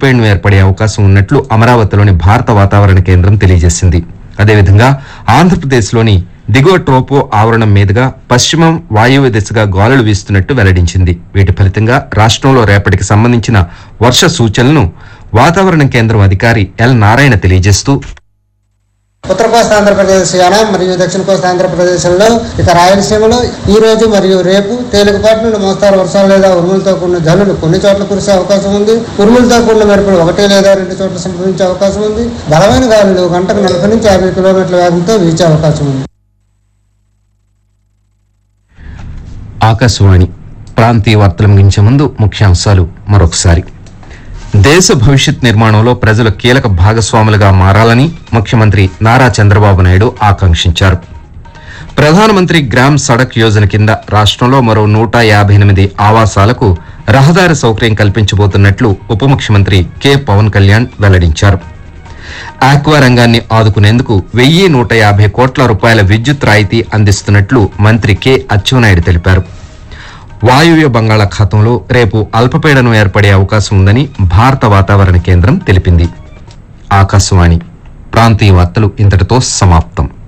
అల్పపీడనం ఏర్పడే అవకాశం ఉన్నట్లు అమరావతిలోని భారత వాతావరణ కేంద్రం తెలియజేసింది అదేవిధంగా ఆంధ్రప్రదేశ్లోని దిగువ ట్రోపో ఆవరణం మీదుగా పశ్చిమం వాయువ్య దిశగా గాలులు వీస్తున్నట్టు వెల్లడించింది వీటి ఫలితంగా రాష్ట్రంలో రేపటికి సంబంధించిన వర్ష సూచనలను వాతావరణ కేంద్రం అధికారి ఎల్ నారాయణ తెలియజేస్తూ ఉత్తర కోస్తా ఆంధ్రప్రదేశ్ యానం మరియు దక్షిణ కోస్తా ఆంధ్రప్రదేశ్లో ఇక రాయలసీమలో ఈ రోజు మరియు రేపు తేలికపాటి నుండి మోస్తారు వర్షాలు లేదా ఉరుములతో కూడిన జల్లులు కొన్ని చోట్ల కురిసే అవకాశం ఉంది ఉరుములతో కూడిన మెరుపులు ఒకటి లేదా రెండు చోట్ల సంభవించే అవకాశం ఉంది బలమైన గాలులు గంటకు నలభై నుంచి యాభై కిలోమీటర్ల వేగంతో వీచే అవకాశం ఉంది ఆకాశవాణి ప్రాంతీయ వార్తలు ముగించే ముందు ముఖ్యాంశాలు మరొకసారి దేశ భవిష్యత్ నిర్మాణంలో ప్రజలు కీలక భాగస్వాములుగా మారాలని ముఖ్యమంత్రి నారా చంద్రబాబు నాయుడు ఆకాంక్షించారు ప్రధానమంత్రి గ్రామ్ సడక్ యోజన కింద రాష్ట్రంలో మరో నూట యాభై ఎనిమిది ఆవాసాలకు రహదారి సౌకర్యం కల్పించబోతున్నట్లు ఉప ముఖ్యమంత్రి కె పవన్ కళ్యాణ్ వెల్లడించారు ఆక్వా రంగాన్ని ఆదుకునేందుకు వెయ్యి నూట యాభై కోట్ల రూపాయల విద్యుత్ రాయితీ అందిస్తున్నట్లు మంత్రి కె అచ్చెన్నాయుడు తెలిపారు వాయువ్య బంగాళాఖాతంలో రేపు అల్పపీడనం ఏర్పడే అవకాశం ఉందని భారత వాతావరణ కేంద్రం తెలిపింది ఆకాశవాణి ప్రాంతీయ వార్తలు ఇంతటితో సమాప్తం